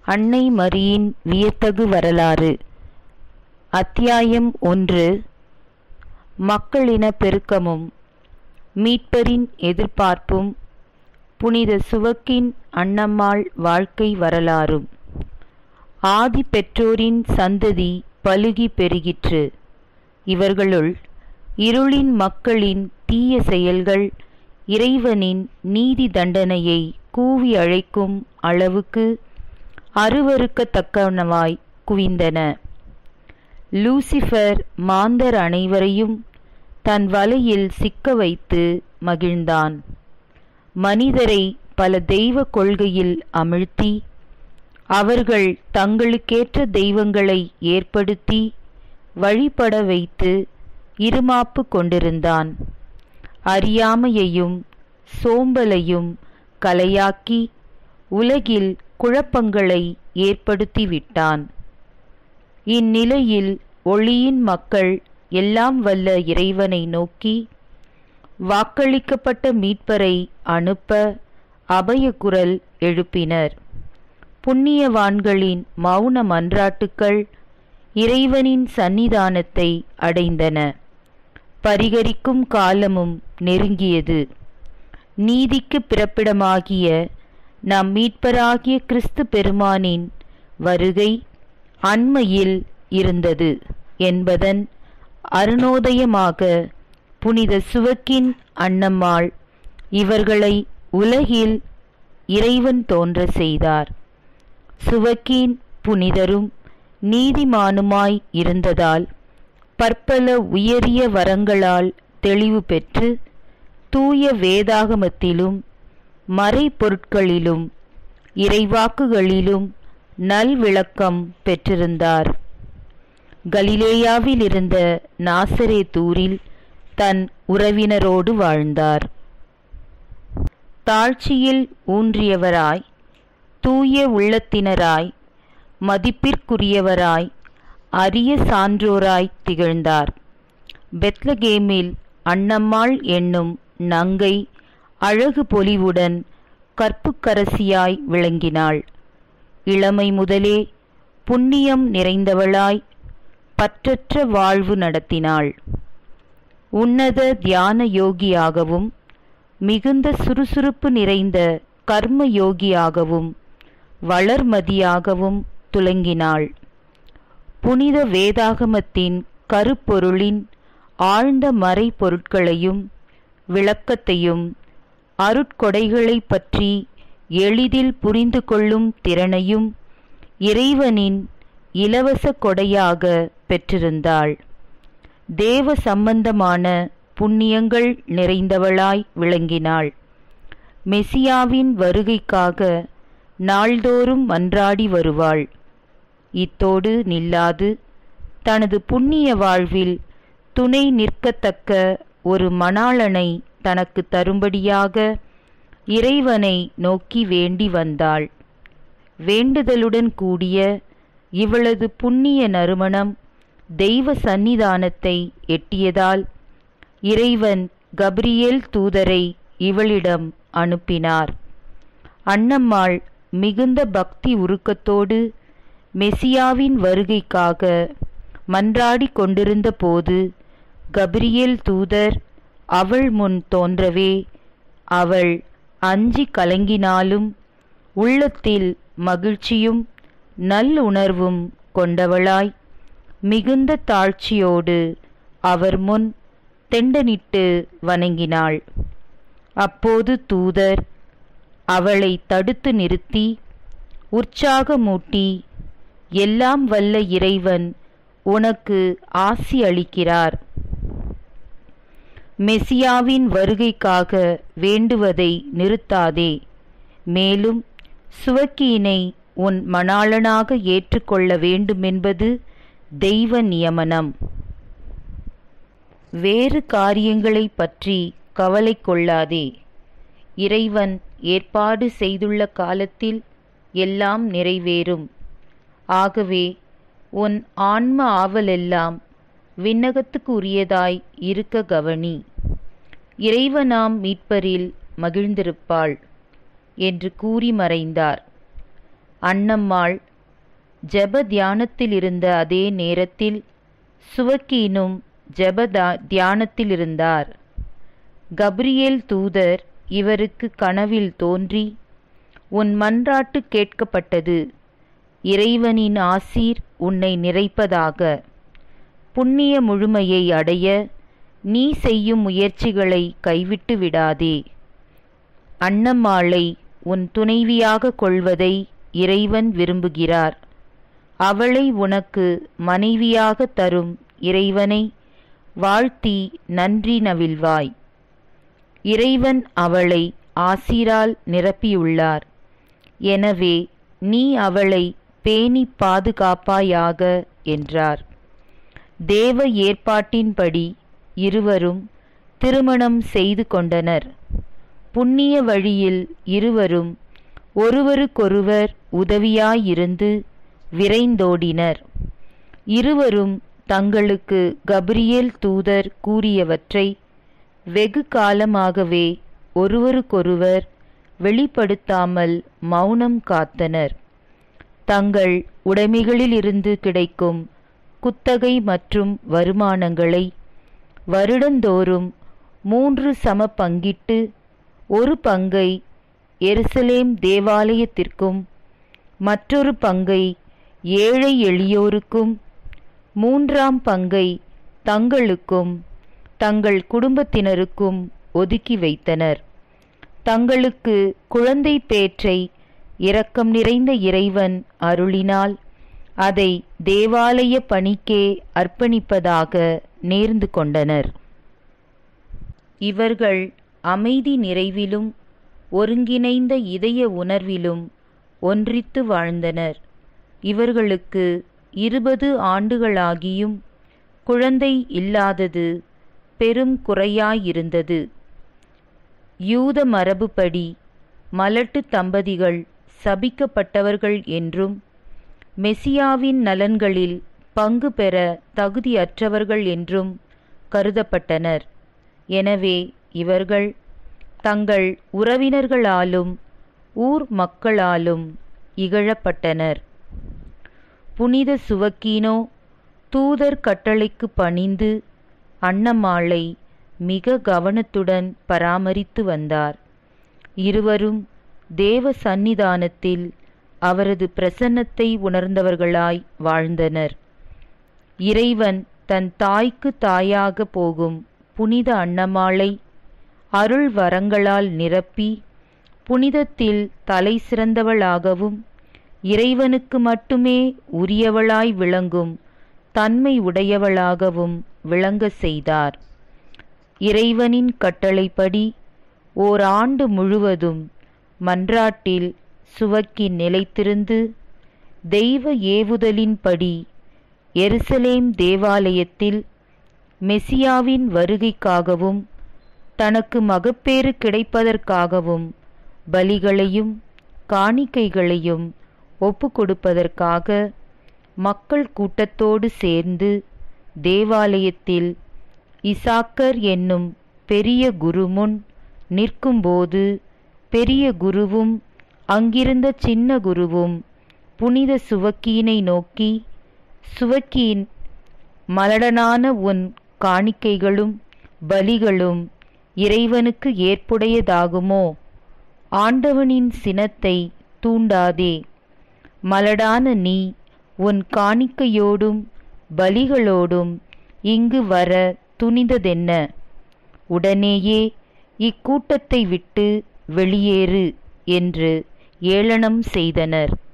அன்னை மரியின் வியத்தகு வரலாறு அத்தியாயம் ஒன்று மக்களின பெருக்கமும் மீட்பரின் எதிர்பார்ப்பும் புனித சுவக்கின் அன்னம்மாள் வாழ்க்கை வரலாறும் ஆதி பெற்றோரின் சந்ததி பலுகி பெருகிற்று இவர்களுள் இருளின் மக்களின் தீய செயல்கள் இறைவனின் நீதி தண்டனையை கூவி அழைக்கும் அளவுக்கு அருவருக்கத்தக்கனவாய் குவிந்தன லூசிஃபர் மாந்தர் அனைவரையும் தன் வலையில் சிக்க வைத்து மகிழ்ந்தான் மனிதரை பல தெய்வ கொள்கையில் அமிழ்த்தி அவர்கள் தங்களுக்கேற்ற தெய்வங்களை ஏற்படுத்தி வழிபட வைத்து இருமாப்பு கொண்டிருந்தான் அறியாமையையும் சோம்பலையும் கலையாக்கி உலகில் குழப்பங்களை ஏற்படுத்திவிட்டான் இந்நிலையில் ஒளியின் மக்கள் எல்லாம் வல்ல இறைவனை நோக்கி வாக்களிக்கப்பட்ட மீட்பரை அனுப்ப அபயகுரல் எழுப்பினர் புண்ணியவான்களின் மௌன மன்றாட்டுக்கள் இறைவனின் சந்நிதானத்தை அடைந்தன பரிகரிக்கும் காலமும் நெருங்கியது நீதிக்கு பிறப்பிடமாகிய நம் மீட்பராகிய கிறிஸ்து பெருமானின் வருகை அண்மையில் இருந்தது என்பதன் அருணோதயமாக புனித சுவக்கின் அன்னம்மாள் இவர்களை உலகில் இறைவன் தோன்ற செய்தார் சுவக்கின் புனிதரும் நீதிமானுமாய் இருந்ததால் பற்பல உயரிய வரங்களால் தெளிவு பெற்று தூய வேதாகமத்திலும் மறைப்பொருட்களிலும் இறைவாக்குகளிலும் நல்விளக்கம் பெற்றிருந்தார் கலிலேயாவில் இருந்த நாசரே தூரில் தன் உறவினரோடு வாழ்ந்தார் தாழ்ச்சியில் ஊன்றியவராய் தூய உள்ளத்தினராய் மதிப்பிற்குரியவராய் அரிய சான்றோராய் திகழ்ந்தார் பெத்லகேமில் அன்னம்மாள் என்னும் நங்கை அழகு பொலிவுடன் கற்புக்கரசியாய் விளங்கினாள் இளமை முதலே புண்ணியம் நிறைந்தவளாய் பற்றற்ற வாழ்வு நடத்தினாள் உன்னத தியான யோகியாகவும் மிகுந்த சுறுசுறுப்பு நிறைந்த கர்ம யோகியாகவும் வளர்மதியாகவும் துலங்கினாள் புனித வேதாகமத்தின் கருப்பொருளின் ஆழ்ந்த மறைப்பொருட்களையும் விளக்கத்தையும் அருட்கொடைகளை பற்றி எளிதில் புரிந்து கொள்ளும் திறனையும் இறைவனின் இலவச கொடையாக பெற்றிருந்தாள் தேவ சம்பந்தமான புண்ணியங்கள் நிறைந்தவளாய் விளங்கினாள் மெசியாவின் வருகைக்காக நாள்தோறும் மன்றாடி வருவாள் இத்தோடு நில்லாது தனது புண்ணிய வாழ்வில் துணை நிற்கத்தக்க ஒரு மணாளனை தனக்கு தரும்படியாக இறைவனை நோக்கி வேண்டி வந்தாள் வேண்டுதலுடன் கூடிய இவளது புண்ணிய நறுமணம் தெய்வ சந்நிதானத்தை எட்டியதால் இறைவன் கப்ரியேல் தூதரை இவளிடம் அனுப்பினார் அன்னம்மாள் மிகுந்த பக்தி உருக்கத்தோடு மெசியாவின் வருகைக்காக மன்றாடி கொண்டிருந்த போது கப்ரியேல் தூதர் அவள் முன் தோன்றவே அவள் அஞ்சி கலங்கினாலும் உள்ளத்தில் மகிழ்ச்சியும் நல்லுணர்வும் கொண்டவளாய் மிகுந்த தாழ்ச்சியோடு அவர் முன் தெண்டனிட்டு வணங்கினாள் அப்போது தூதர் அவளை தடுத்து நிறுத்தி உற்சாகமூட்டி எல்லாம் வல்ல இறைவன் உனக்கு ஆசி அளிக்கிறார் மெசியாவின் வருகைக்காக வேண்டுவதை நிறுத்தாதே மேலும் சுவக்கியினை உன் மணாளனாக ஏற்றுக்கொள்ள வேண்டுமென்பது தெய்வ நியமனம் வேறு காரியங்களைப் பற்றி கவலை கொள்ளாதே இறைவன் ஏற்பாடு செய்துள்ள காலத்தில் எல்லாம் நிறைவேறும் ஆகவே உன் ஆன்ம ஆவலெல்லாம் விண்ணகத்துக்கு உரியதாய் இருக்க கவனி இறைவனாம் மீட்பரில் மகிழ்ந்திருப்பாள் என்று கூறி மறைந்தார் அன்னம்மாள் ஜெப தியானத்திலிருந்த அதே நேரத்தில் சுவக்கீனும் ஜெப தியானத்திலிருந்தார் கப்ரியேல் தூதர் இவருக்கு கனவில் தோன்றி உன் மன்றாட்டு கேட்கப்பட்டது இறைவனின் ஆசீர் உன்னை நிறைப்பதாக புண்ணிய முழுமையை அடைய நீ செய்யும் முயற்சிகளை கைவிட்டு விடாதே அன்னம்மாளை உன் துணைவியாக கொள்வதை இறைவன் விரும்புகிறார் அவளை உனக்கு மனைவியாக தரும் இறைவனை வாழ்த்தி நன்றி நவில்வாய் இறைவன் அவளை ஆசீரால் நிரப்பியுள்ளார் எனவே நீ அவளை பேணி பாதுகாப்பாயாக என்றார் தேவ ஏற்பாட்டின்படி இருவரும் திருமணம் செய்து கொண்டனர் புண்ணிய வழியில் இருவரும் ஒருவருக்கொருவர் உதவியாயிருந்து விரைந்தோடினர் இருவரும் தங்களுக்கு கப்ரியேல் தூதர் கூறியவற்றை வெகு காலமாகவே ஒருவருக்கொருவர் வெளிப்படுத்தாமல் மௌனம் காத்தனர் தங்கள் உடைமைகளிலிருந்து கிடைக்கும் குத்தகை மற்றும் வருமானங்களை வருடந்தோறும் மூன்று சம பங்கிட்டு ஒரு பங்கை எருசலேம் தேவாலயத்திற்கும் மற்றொரு பங்கை ஏழை எளியோருக்கும் மூன்றாம் பங்கை தங்களுக்கும் தங்கள் குடும்பத்தினருக்கும் ஒதுக்கி வைத்தனர் தங்களுக்கு குழந்தை பேற்றை இரக்கம் நிறைந்த இறைவன் அருளினால் அதை தேவாலய பணிக்கே அர்ப்பணிப்பதாக நேர்ந்து கொண்டனர் இவர்கள் அமைதி நிறைவிலும் ஒருங்கிணைந்த இதய உணர்விலும் ஒன்றித்து வாழ்ந்தனர் இவர்களுக்கு இருபது ஆண்டுகளாகியும் குழந்தை இல்லாதது பெரும் குறையாயிருந்தது யூத மரபுப்படி மலட்டு தம்பதிகள் சபிக்கப்பட்டவர்கள் என்றும் மெசியாவின் நலன்களில் பங்கு பெற தகுதியற்றவர்கள் என்றும் கருதப்பட்டனர் எனவே இவர்கள் தங்கள் உறவினர்களாலும் ஊர் மக்களாலும் இகழப்பட்டனர் புனித சுவக்கீனோ தூதர் கட்டளைக்கு பணிந்து அன்னமாளை மிக கவனத்துடன் பராமரித்து வந்தார் இருவரும் தேவ சந்நிதானத்தில் அவரது பிரசன்னத்தை உணர்ந்தவர்களாய் வாழ்ந்தனர் இறைவன் தன் தாய்க்கு தாயாக போகும் புனித அன்னமாளை அருள் வரங்களால் நிரப்பி புனிதத்தில் தலை சிறந்தவளாகவும் இறைவனுக்கு மட்டுமே உரியவளாய் விளங்கும் தன்மை உடையவளாகவும் விளங்க செய்தார் இறைவனின் கட்டளைப்படி ஓர் ஆண்டு முழுவதும் மன்றாட்டில் சுவக்கி நிலைத்திருந்து தெய்வ ஏவுதலின்படி எருசலேம் தேவாலயத்தில் மெசியாவின் வருகைக்காகவும் தனக்கு மகப்பேறு கிடைப்பதற்காகவும் பலிகளையும் காணிக்கைகளையும் ஒப்பு கொடுப்பதற்காக மக்கள் கூட்டத்தோடு சேர்ந்து தேவாலயத்தில் இசாக்கர் என்னும் பெரிய குருமுன் நிற்கும்போது பெரிய குருவும் அங்கிருந்த சின்ன குருவும் புனித சுவக்கீனை நோக்கி சுவக்கீன் மலடனான உன் காணிக்கைகளும் பலிகளும் இறைவனுக்கு ஏற்புடையதாகுமோ ஆண்டவனின் சினத்தை தூண்டாதே மலடான நீ உன் காணிக்கையோடும் பலிகளோடும் இங்கு வர துணிந்ததென்ன உடனேயே இக்கூட்டத்தை விட்டு வெளியேறு என்று ஏளனம் செய்தனர்